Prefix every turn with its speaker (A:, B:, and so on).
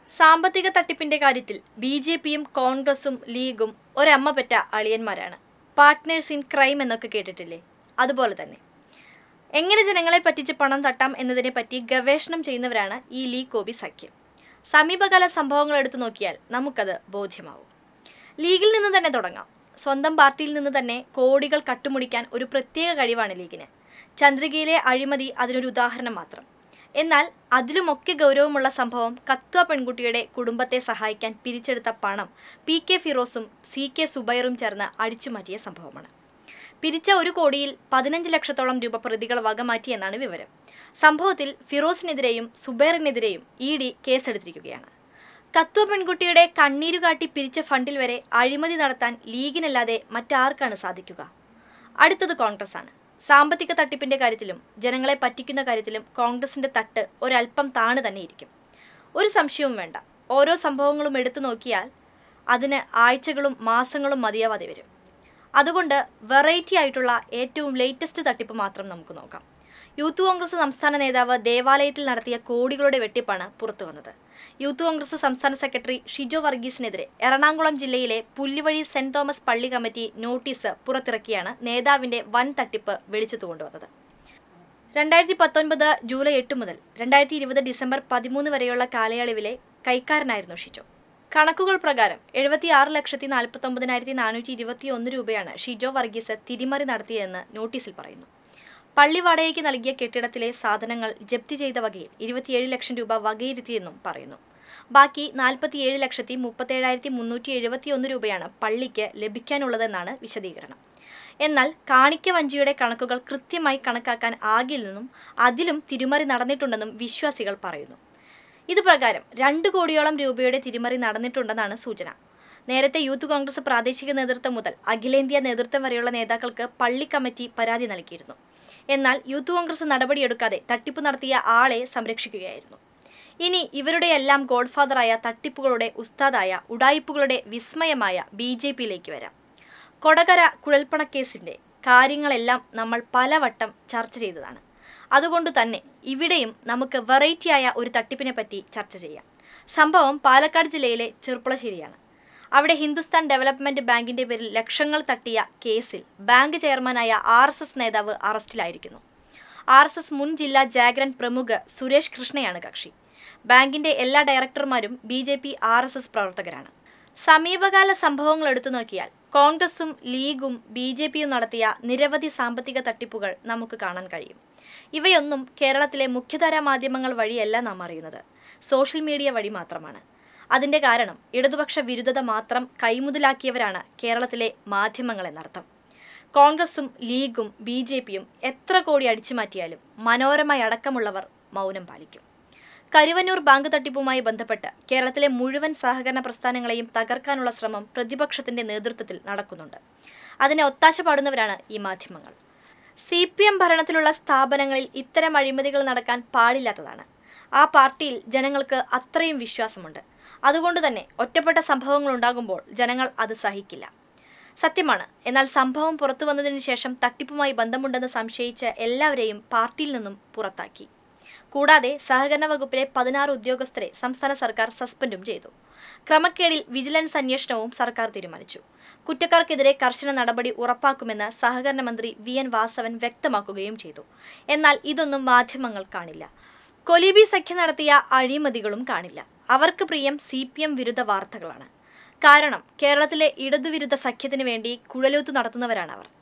A: സാമ്പത്തിക തട്ടിപ്പിന്റെ കാര്യത്തിൽ B J പിയും കോൺഗ്രസും ലീഗും ഒരമ്മ പെറ്റ അളിയന്മാരാണ് പാർട്ട്നേഴ്സ് ഇൻ ക്രൈം എന്നൊക്കെ കേട്ടിട്ടില്ലേ അതുപോലെ തന്നെ എങ്ങനെ ജനങ്ങളെ പറ്റിച്ച് പണം തട്ടാം എന്നതിനെ പറ്റി ഗവേഷണം ചെയ്യുന്നവരാണ് ഈ ലീ കോബി സഖ്യം സമീപകാല സംഭവങ്ങൾ എടുത്തു നോക്കിയാൽ നമുക്കത് ബോധ്യമാവും ലീഗിൽ നിന്ന് തന്നെ തുടങ്ങാം സ്വന്തം പാർട്ടിയിൽ നിന്ന് തന്നെ കോടികൾ കട്ടുമുടിക്കാൻ ഒരു പ്രത്യേക കഴിവാണ് ലീഗിന് ചന്ദ്രികയിലെ അഴിമതി അതിനൊരു ഉദാഹരണം മാത്രം എന്നാൽ അതിലുമൊക്കെ ഗൗരവമുള്ള സംഭവം കത്വ പെൺകുട്ടിയുടെ കുടുംബത്തെ സഹായിക്കാൻ പിരിച്ചെടുത്ത പണം പി കെ ഫിറോസും സി കെ സുബൈറും ചേർന്ന് അടിച്ചുമാറ്റിയ സംഭവമാണ് പിരിച്ച ഒരു കോടിയിൽ പതിനഞ്ച് ലക്ഷത്തോളം രൂപ പ്രതികൾ വകമാറ്റിയെന്നാണ് വിവരം സംഭവത്തിൽ ഫിറോസിനെതിരെയും സുബൈറിനെതിരെയും ഇ ഡി കേസെടുത്തിരിക്കുകയാണ് കത്വ പെൺകുട്ടിയുടെ കണ്ണീരുകാട്ടി പിരിച്ച ഫണ്ടിൽ വരെ അഴിമതി നടത്താൻ ലീഗിനല്ലാതെ മറ്റാർക്കാണ് സാധിക്കുക അടുത്തത് കോൺഗ്രസ് ആണ് സാമ്പത്തിക തട്ടിപ്പിന്റെ കാര്യത്തിലും ജനങ്ങളെ പറ്റിക്കുന്ന കാര്യത്തിലും കോൺഗ്രസിന്റെ തട്ട് ഒരല്പം താണ് തന്നെ ഇരിക്കും ഒരു സംശയവും വേണ്ട ഓരോ സംഭവങ്ങളും എടുത്തു നോക്കിയാൽ അതിന് ആഴ്ചകളും മാസങ്ങളും മതിയാവാതെ വരും അതുകൊണ്ട് വെറൈറ്റി ആയിട്ടുള്ള ഏറ്റവും ലേറ്റസ്റ്റ് തട്ടിപ്പ് മാത്രം നമുക്ക് നോക്കാം യൂത്ത് കോൺഗ്രസ് സംസ്ഥാന നേതാവ് ദേവാലയത്തിൽ നടത്തിയ കോടികളുടെ വെട്ടിപ്പാണ് പുറത്തു വന്നത് യൂത്ത് കോൺഗ്രസ് സംസ്ഥാന സെക്രട്ടറി ഷിജോ വർഗീസിനെതിരെ എറണാകുളം ജില്ലയിലെ പുല്ലുവഴി സെന്റ് തോമസ് പള്ളി കമ്മിറ്റി നോട്ടീസ് പുറത്തിറക്കിയാണ് നേതാവിന്റെ വൻ തട്ടിപ്പ് വെളിച്ചത്തു കൊണ്ടുവന്നത് രണ്ടായിരത്തി പത്തൊൻപത് ജൂലൈ എട്ട് മുതൽ രണ്ടായിരത്തി ഇരുപത് ഡിസംബർ പതിമൂന്ന് വരെയുള്ള കാലയളവിലെ കൈക്കാരനായിരുന്നു ഷിജോ കണക്കുകൾ പ്രകാരം എഴുപത്തി ആറ് ലക്ഷത്തി നാൽപ്പത്തി ഒമ്പതിനായിരത്തി നാനൂറ്റി ഇരുപത്തി ഒന്ന് രൂപയാണ് ഷിജോ വർഗീസ് തിരിമറി നടത്തിയതെന്ന് നോട്ടീസിൽ പറയുന്നു പള്ളി വാടകയ്ക്ക് നൽകിയ കെട്ടിടത്തിലെ സാധനങ്ങൾ ജപ്തി ചെയ്ത വകയിൽ ഇരുപത്തിയേഴ് ലക്ഷം രൂപ വകയിരുത്തിയെന്നും പറയുന്നു ബാക്കി നാൽപ്പത്തിയേഴ് ലക്ഷത്തി മുപ്പത്തേഴായിരത്തി മുന്നൂറ്റി എഴുപത്തി ഒന്ന് രൂപയാണ് പള്ളിക്ക് ലഭിക്കാനുള്ളതെന്നാണ് വിശദീകരണം എന്നാൽ കാണിക്ക വഞ്ചിയുടെ കണക്കുകൾ കൃത്യമായി കണക്കാക്കാൻ ആകില്ലെന്നും അതിലും തിരിമറി നടന്നിട്ടുണ്ടെന്നും വിശ്വാസികൾ പറയുന്നു ഇത് പ്രകാരം രണ്ട് കോടിയോളം രൂപയുടെ തിരിമറി നടന്നിട്ടുണ്ടെന്നാണ് സൂചന നേരത്തെ യൂത്ത് കോൺഗ്രസ് പ്രാദേശിക നേതൃത്വം മുതൽ അഖിലേന്ത്യാ നേതൃത്വം വരെയുള്ള നേതാക്കൾക്ക് പള്ളി കമ്മിറ്റി പരാതി നൽകിയിരുന്നു എന്നാൽ യൂത്ത് കോൺഗ്രസ് നടപടിയെടുക്കാതെ തട്ടിപ്പ് നടത്തിയ ആളെ സംരക്ഷിക്കുകയായിരുന്നു ഇനി ഇവരുടെയെല്ലാം ഗോഡ്ഫാദറായ തട്ടിപ്പുകളുടെ ഉസ്താദായ ഉടായിപ്പുകളുടെ വിസ്മയമായ ബി ജെ പിയിലേക്ക് വരാം കൊടകര കുഴൽപ്പണക്കേസിന്റെ കാര്യങ്ങളെല്ലാം നമ്മൾ പലവട്ടം ചർച്ച ചെയ്തതാണ് അതുകൊണ്ട് തന്നെ ഇവിടെയും നമുക്ക് വെറൈറ്റിയായ ഒരു തട്ടിപ്പിനെ പറ്റി ചർച്ച ചെയ്യാം സംഭവം പാലക്കാട് ജില്ലയിലെ ചെറുപ്പളശ്ശേരിയാണ് അവിടെ ഹിന്ദുസ്ഥാൻ ഡെവലപ്മെന്റ് ബാങ്കിന്റെ പേരിൽ ലക്ഷങ്ങൾ തട്ടിയ കേസിൽ ബാങ്ക് ചെയർമാനായ ആർ എസ് എസ് നേതാവ് അറസ്റ്റിലായിരിക്കുന്നു ആർ എസ് എസ് മുൻ ജില്ലാ ജാഗ്രൻ പ്രമുഖ സുരേഷ് കൃഷ്ണയാണ് കക്ഷി ബാങ്കിന്റെ എല്ലാ ഡയറക്ടർമാരും B J P R S S പ്രവർത്തകരാണ് സമീപകാല സംഭവങ്ങൾ എടുത്തു നോക്കിയാൽ കോൺഗ്രസും ലീഗും ബി ജെ പിയും നടത്തിയ നിരവധി സാമ്പത്തിക തട്ടിപ്പുകൾ നമുക്ക് കാണാൻ കഴിയും ഇവയൊന്നും കേരളത്തിലെ മുഖ്യധാരാ മാധ്യമങ്ങൾ വഴിയല്ല നാം അറിയുന്നത് സോഷ്യൽ മീഡിയ വഴി മാത്രമാണ് അതിന്റെ കാരണം ഇടതുപക്ഷ വിരുദ്ധത മാത്രം കൈമുതലാക്കിയവരാണ് കേരളത്തിലെ മാധ്യമങ്ങൾ എന്നർത്ഥം കോൺഗ്രസും ലീഗും ബി ജെ പിയും എത്ര കോടി അടിച്ചു മാറ്റിയാലും മനോരമ അടക്കമുള്ളവർ മൗനം പാലിക്കും കരുവന്നൂർ ബാങ്ക് തട്ടിപ്പുമായി ബന്ധപ്പെട്ട് കേരളത്തിലെ മുഴുവൻ സഹകരണ പ്രസ്ഥാനങ്ങളെയും തകർക്കാനുള്ള ശ്രമം പ്രതിപക്ഷത്തിന്റെ നേതൃത്വത്തിൽ നടക്കുന്നുണ്ട് അതിനെ ഒത്താശ പാടുന്നവരാണ് ഈ മാധ്യമങ്ങൾ സി പി എം ഭരണത്തിലുള്ള സ്ഥാപനങ്ങളിൽ ഇത്തരം അഴിമതികൾ നടക്കാൻ പാടില്ലാത്തതാണ് ആ പാർട്ടിയിൽ ജനങ്ങൾക്ക് അത്രയും വിശ്വാസമുണ്ട് അതുകൊണ്ട് തന്നെ ഒറ്റപ്പെട്ട സംഭവങ്ങൾ ഉണ്ടാകുമ്പോൾ ജനങ്ങൾ അത് സഹിക്കില്ല സത്യമാണ് എന്നാൽ സംഭവം പുറത്തു വന്നതിന് ശേഷം തട്ടിപ്പുമായി ബന്ധമുണ്ടെന്ന് സംശയിച്ച എല്ലാവരെയും പാർട്ടിയിൽ നിന്നും പുറത്താക്കി കൂടാതെ സഹകരണ വകുപ്പിലെ പതിനാറ് ഉദ്യോഗസ്ഥരെ സംസ്ഥാന സർക്കാർ സസ്പെൻഡും ചെയ്തു ക്രമക്കേടിൽ വിജിലൻസ് അന്വേഷണവും സർക്കാർ തീരുമാനിച്ചു കുറ്റക്കാർക്കെതിരെ കർശന നടപടി ഉറപ്പാക്കുമെന്ന് സഹകരണ മന്ത്രി വി എൻ വാസവൻ വ്യക്തമാക്കുകയും ചെയ്തു എന്നാൽ ഇതൊന്നും മാധ്യമങ്ങൾ കാണില്ല കൊലീബി സഖ്യം നടത്തിയ അഴിമതികളും കാണില്ല അവർക്ക് പ്രിയം സി പി എം വിരുദ്ധ വാർത്തകളാണ് കാരണം കേരളത്തിലെ ഇടതുവിരുദ്ധ സഖ്യത്തിനു വേണ്ടി കുഴലൂത്ത് നടത്തുന്നവരാണ് അവർ